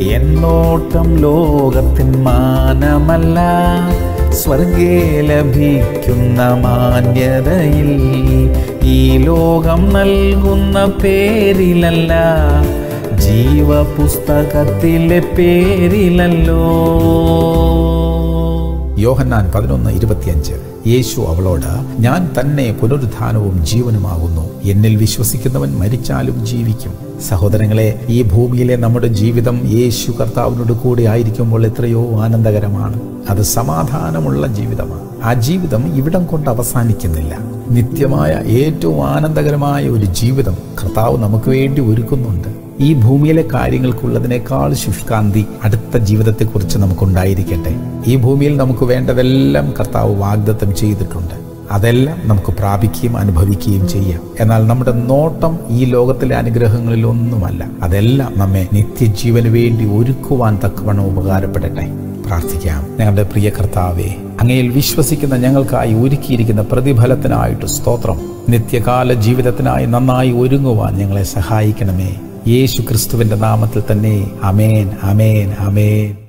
എന്നോട്ടം ലോകത്തിൻ മാനമല്ല സ്വർഗേ ലഭിക്കുന്ന മാന്യതയിൽ ഈ ലോകം നൽകുന്ന പേരിലല്ല ജീവപുസ്തകത്തിലെ പേരിലല്ലോ യോഹന്നാൻ പതിനൊന്ന് ഇരുപത്തിയഞ്ച് യേശു അവളോട് ഞാൻ തന്നെ പുനരുത്ഥാനവും ജീവനുമാകുന്നു എന്നിൽ വിശ്വസിക്കുന്നവൻ മരിച്ചാലും ജീവിക്കും സഹോദരങ്ങളെ ഈ ഭൂമിയിലെ നമ്മുടെ ജീവിതം യേശു കർത്താവിനോട് കൂടി ആയിരിക്കുമ്പോൾ എത്രയോ ആനന്ദകരമാണ് അത് സമാധാനമുള്ള ജീവിതമാണ് ആ ജീവിതം ഇവിടം കൊണ്ട് അവസാനിക്കുന്നില്ല നിത്യമായ ഏറ്റവും ആനന്ദകരമായ ഒരു ജീവിതം കർത്താവ് നമുക്ക് വേണ്ടി ഒരുക്കുന്നുണ്ട് ഈ ഭൂമിയിലെ കാര്യങ്ങൾക്കുള്ളതിനേക്കാൾ ശുഷ്കാന്തി അടുത്ത ജീവിതത്തെക്കുറിച്ച് നമുക്കുണ്ടായിരിക്കട്ടെ ഈ ഭൂമിയിൽ നമുക്ക് വേണ്ടതെല്ലാം കർത്താവ് വാഗ്ദത്തം ചെയ്തിട്ടുണ്ട് അതെല്ലാം നമുക്ക് പ്രാപിക്കുകയും അനുഭവിക്കുകയും ചെയ്യാം എന്നാൽ നമ്മുടെ നോട്ടം ഈ ലോകത്തിലെ അനുഗ്രഹങ്ങളിലൊന്നുമല്ല അതെല്ലാം നമ്മെ നിത്യജീവന് വേണ്ടി ഒരുക്കുവാൻ തക്കവണ്ണം ഉപകാരപ്പെടട്ടെ പ്രാർത്ഥിക്കാം ഞങ്ങളുടെ പ്രിയ കർത്താവെ അങ്ങയിൽ വിശ്വസിക്കുന്ന ഞങ്ങൾക്കായി ഒരുക്കിയിരിക്കുന്ന പ്രതിഫലത്തിനായിട്ട് സ്തോത്രം നിത്യകാല ജീവിതത്തിനായി നന്നായി ഒരുങ്ങുവാൻ ഞങ്ങളെ സഹായിക്കണമേ യേശു ക്രിസ്തുവിന്റെ നാമത്തിൽ തന്നെ അമേൻ അമേൻ അമേൻ